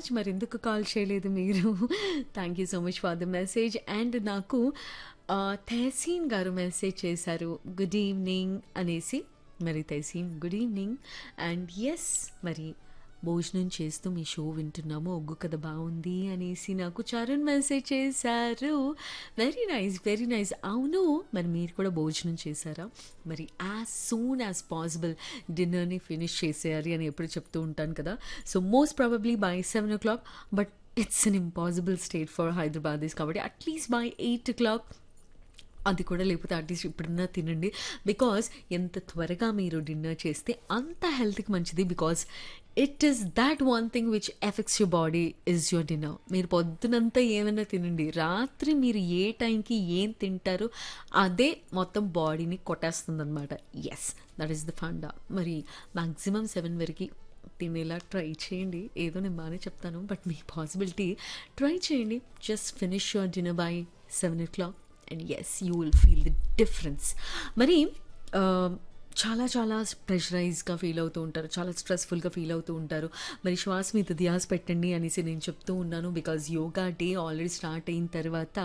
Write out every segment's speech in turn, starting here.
much మరి ఎందుకు call చేయలేదు మీరు thank you so much for the message and నాకు ఆ, తెహసీన్ గారు మెసేజ్ చేశారు గుడ్ ఈవినింగ్ అనేసి మరి Tehseen good evening and yes మరి భోజనం చేస్తూ మీ షో వింటున్నాము ఒగ్గు కథ బాగుంది అనేసి నాకు చరణ్ మెసేజ్ చేశారు వెరీ నైస్ వెరీ నైస్ అవును మరి మీరు కూడా భోజనం చేశారా మరి యాజ్ సూన్ యాజ్ పాసిబుల్ డిన్నర్ని ఫినిష్ చేసేయాలి అని ఎప్పుడు చెప్తూ ఉంటాను కదా so most probably by seven o'clock but it's an impossible state for Hyderabadis కాబట్టి at least by eight o'clock అది కూడా లేకపోతే అట్లీస్ట్ ఇప్పుడన్నా తినండి బికాస్ ఎంత త్వరగా మీరు డిన్నర్ చేస్తే అంత హెల్త్కి మంచిది because it is that one thing which affects your body is your dinner మీరు పొద్దునంతా ఏమైనా తినండి రాత్రి మీరు ఏ టైంకి ఏం తింటారో అదే మొత్తం బాడీని కొట్టేస్తుంది అనమాట yes that is the funda మరి మ్యాక్సిమం సెవెన్ వరకు తినేలా ట్రై చేయండి ఏదో నేను బాగానే చెప్తాను బట్ మీ పాసిబిలిటీ ట్రై చేయండి just finish your dinner by seven o'clock and yes you will feel the difference మరి ఆ, చాలా చాలా ప్రెషరైజ్గా ఫీల్ అవుతూ ఉంటారు చాలా స్ట్రెస్ఫుల్గా ఫీల్ అవుతూ ఉంటారు మరి శ్వాస మీద ధ్యాస పెట్టండి అనేసి నేను చెప్తూ ఉన్నాను because Yoga Day already start అయిన తర్వాత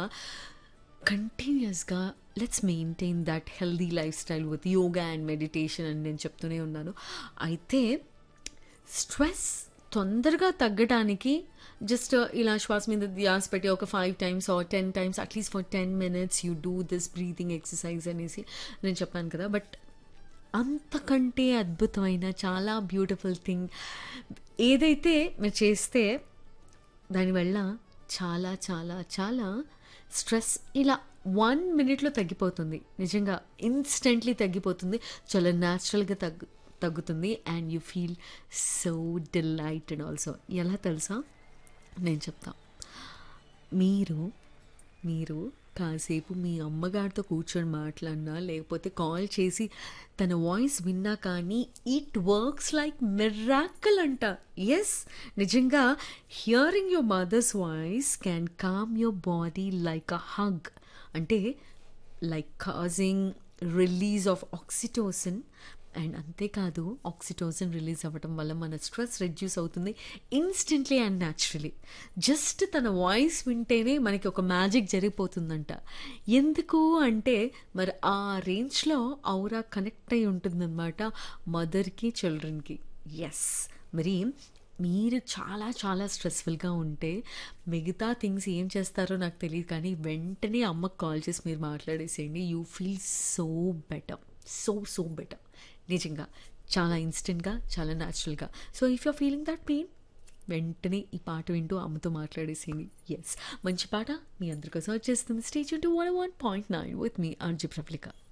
కంటిన్యూస్గా let's maintain that healthy lifestyle with yoga and meditation అని నేను చెప్తూనే ఉన్నాను అయితే స్ట్రెస్ తొందరగా తగ్గడానికి జస్ట్ ఇలా శ్వాస మీద ధ్యాస పెట్టి ఒక five times or ten times at least for ten minutes you do this breathing exercise అనేసి నేను చెప్పాను కదా బట్ అంతకంటే అద్భుతమైన చాలా బ్యూటిఫుల్ థింగ్ ఏదైతే మీరు చేస్తే దానివల్ల చాలా చాలా చాలా స్ట్రెస్ ఇలా వన్ మినిట్లో తగ్గిపోతుంది నిజంగా ఇన్స్టెంట్లీ తగ్గిపోతుంది చాలా న్యాచురల్గా తగ్గు తగ్గుతుంది and you feel so delighted also ఎలా తెలుసా నేను చెప్తా మీరు మీరు కాసేపు మీ అమ్మగారితో కూర్చొని మాట్లాడినా లేకపోతే కాల్ చేసి తన వాయిస్ విన్నా కానీ ఇట్ వర్క్స్ లైక్ మిరాకల్ అంట ఎస్ నిజంగా hearing your mother's voice can calm your body like a hug అంటే like causing release of oxytocin and అంతేకాదు ఆక్సిటోసిన్ రిలీజ్ అవ్వడం వల్ల మన స్ట్రెస్ రెడ్యూస్ అవుతుంది ఇన్స్టెంట్లీ అండ్ న్యాచురలీ జస్ట్ తన వాయిస్ వింటేనే మనకి ఒక మ్యాజిక్ జరిగిపోతుందంట ఎందుకు అంటే మరి ఆ రేంజ్లో ఔరా కనెక్ట్ అయి ఉంటుందన్నమాట మదర్కి చిల్డ్రన్కి ఎస్ మరి మీరు చాలా చాలా స్ట్రెస్ఫుల్గా ఉంటే మిగతా థింగ్స్ ఏం చేస్తారో నాకు తెలియదు కానీ వెంటనే అమ్మకు కాల్ చేసి మీరు మాట్లాడేసేయండి you feel so better so so better నిజంగా చాలా ఇన్స్టెంట్గా చాలా న్యాచురల్గా so if you feeling that pain వెంటనే ఈ పాట వింటూ అమ్మతో మాట్లాడేసింది ఎస్ మంచి పాట మీ అందరికోసం వచ్చేస్తుంది stage to one one point nine with మీ ఆర్జీ ప్రఫ్లికా